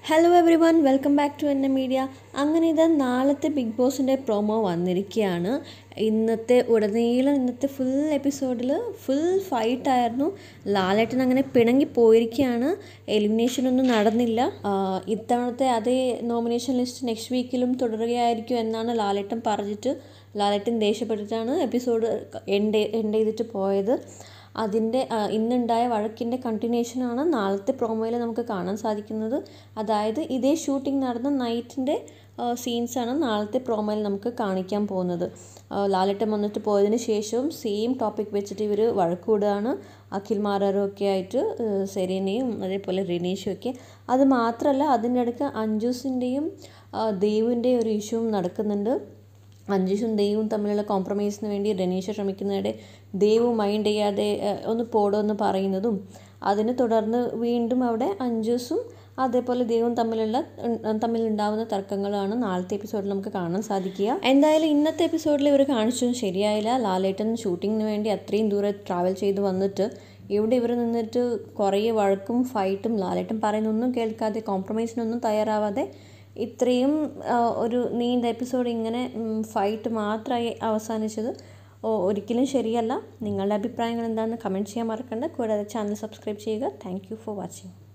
hello everyone welcome back to N media അങ്ങനെ ഇത് നാളത്തെ ബിഗ് ബോസിൻ്റെ പ്രൊമോ വന്നിരിക്കുകയാണ് ഇന്നത്തെ ഉടനീളം ഇന്നത്തെ ഫുൾ എപ്പിസോഡിൽ ഫുൾ ഫൈറ്റായിരുന്നു ലാലേട്ടൻ അങ്ങനെ പിണങ്ങി പോയിരിക്കുകയാണ് എലിമിനേഷൻ ഒന്നും നടന്നില്ല ആഹ് ഇത്തവണത്തെ അതേ നോമിനേഷൻ ലിസ്റ്റ് നെക്സ്റ്റ് വീക്കിലും തുടരുകയായിരിക്കും എന്നാണ് ലാലേട്ടൻ പറഞ്ഞിട്ട് ലാലേട്ടൻ ദേഷ്യപ്പെട്ടിട്ടാണ് എപ്പിസോഡ് എൻഡ് എൻഡ് ചെയ്തിട്ട് പോയത് അതിൻ്റെ ആ, ഇന്നുണ്ടായ വഴക്കിൻ്റെ കണ്ടിന്യൂഷനാണ് നാളത്തെ പ്രോമോയിൽ നമുക്ക് കാണാൻ സാധിക്കുന്നത് അതായത് ഇതേ ഷൂട്ടിംഗ് നടന്ന നൈറ്റിൻ്റെ സീൻസാണ് നാളത്തെ പ്രോമോയിൽ നമുക്ക് കാണിക്കാൻ പോകുന്നത് ആ, ലാലേട്ടൻ വന്നിട്ട് പോയതിന് ശേഷവും സെയിം ടോപ്പിക് വെച്ചിട്ട് ഇവർ വഴക്കൂടുകയാണ് അഖിൽ മാരാറും ഒക്കെ ആയിട്ട് ഏഹ്, സെറീനയും അതേപോലെ റിനീഷും ഒക്കെ അത് മാത്രമല്ല അതിൻ്റെ ഇടയ്ക്ക് അഞ്ജൂസിൻ്റെയും ദേവിൻ്റെയും ഒരു ഇഷ്യൂവും നടക്കുന്നുണ്ട് അഞ്ജുഷും ദേവും തമ്മിലുള്ള കോംപ്രമൈസിന് വേണ്ടി റനീഷ ശ്രമിക്കുന്നതിടെ ദേവ് മൈൻഡ് ചെയ്യാതെ ഏഹ്, ഒന്ന് പോടോന്ന് പറയുന്നതും അതിനെ തുടർന്ന് വീണ്ടും അവിടെ അഞ്ജുസും അതേപോലെ ദേവും തമ്മിലുള്ള ഉം, തമ്മിലുണ്ടാവുന്ന തർക്കങ്ങളാണ് നാളത്തെ എപ്പിസോഡിൽ നമുക്ക് കാണാൻ സാധിക്കുക എന്തായാലും ഇന്നത്തെ എപ്പിസോഡിൽ ഇവർ കാണിച്ചതും ശരിയായില്ല ലാലേട്ടൻ ഷൂട്ടിങ്ങിന് വേണ്ടി അത്രയും ദൂരെ ട്രാവൽ ചെയ്ത് വന്നിട്ട് ഇവിടെ ഇവർ നിന്നിട്ട് കുറേ വഴക്കും ഫൈറ്റും ലാലേട്ടൻ പറയുന്നൊന്നും കേൾക്കാതെ കോംപ്രമൈസിനൊന്നും തയ്യാറാവാതെ ഇത്രയും ആ, ഒരു നീണ്ട എപ്പിസോഡ് ഇങ്ങനെ ഫൈറ്റ് മാത്രമായി അവസാനിച്ചത് ഒ- ഒരിക്കലും ശരിയല്ല നിങ്ങളുടെ അഭിപ്രായങ്ങൾ എന്താണെന്ന് കമൻറ്റ് ചെയ്യാൻ മറക്കണ്ട കൂടാതെ ചാനൽ സബ്സ്ക്രൈബ് ചെയ്യുക താങ്ക് യു ഫോർ വാച്ചിങ്